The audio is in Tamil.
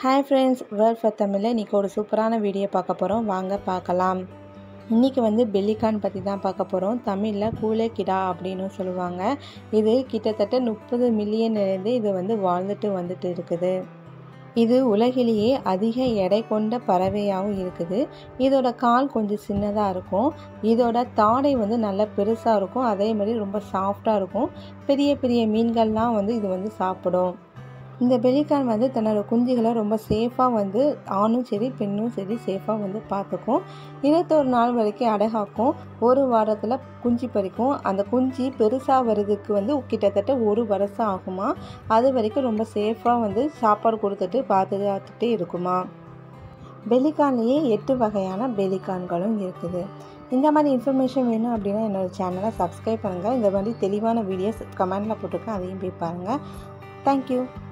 ஹாய் ஃப்ரெண்ட்ஸ் வேர்ல்ட் ஃபார் தமிழில் இன்றைக்கி ஒரு சூப்பரான வீடியோ பார்க்க போகிறோம் வாங்க பார்க்கலாம் இன்றைக்கி வந்து பெல்லிகான் பற்றி தான் பார்க்க போகிறோம் தமிழில் கூலே கிடா அப்படின்னு சொல்லுவாங்க இது கிட்டத்தட்ட முப்பது மில்லியன்லேருந்து இது வந்து வாழ்ந்துட்டு வந்துட்டு இருக்குது இது உலகிலேயே அதிக எடை கொண்ட பறவையாகவும் இருக்குது இதோட கால் கொஞ்சம் சின்னதாக இருக்கும் இதோட தாடை வந்து நல்லா பெருசாக இருக்கும் அதே மாதிரி ரொம்ப சாஃப்டாக இருக்கும் பெரிய பெரிய மீன்கள்லாம் வந்து இது வந்து சாப்பிடும் இந்த பெலிகான் வந்து தன்னோட குஞ்சுகளை ரொம்ப சேஃபாக வந்து ஆணும் சரி பெண்ணும் சரி சேஃபாக வந்து பார்த்துக்கும் இருபத்தொரு நாள் வரைக்கும் அடகாக்கும் ஒரு வாரத்தில் குஞ்சு பறிக்கும் அந்த குஞ்சு பெருசாக வர்றதுக்கு வந்து கிட்டத்தட்ட ஒரு வருஷம் ஆகுமா அது வரைக்கும் ரொம்ப சேஃபாக வந்து சாப்பாடு கொடுத்துட்டு பார்த்துட்டு இருக்குமா பெலிகான்லேயே எட்டு வகையான பெலிகான்களும் இருக்குது இந்த மாதிரி இன்ஃபர்மேஷன் வேணும் அப்படின்னா என்னோடய சேனலை சப்ஸ்கிரைப் பண்ணுங்கள் இந்த மாதிரி தெளிவான வீடியோஸ் கமெண்டில் போட்டிருக்கேன் அதையும் போய் பாருங்கள் தேங்க்யூ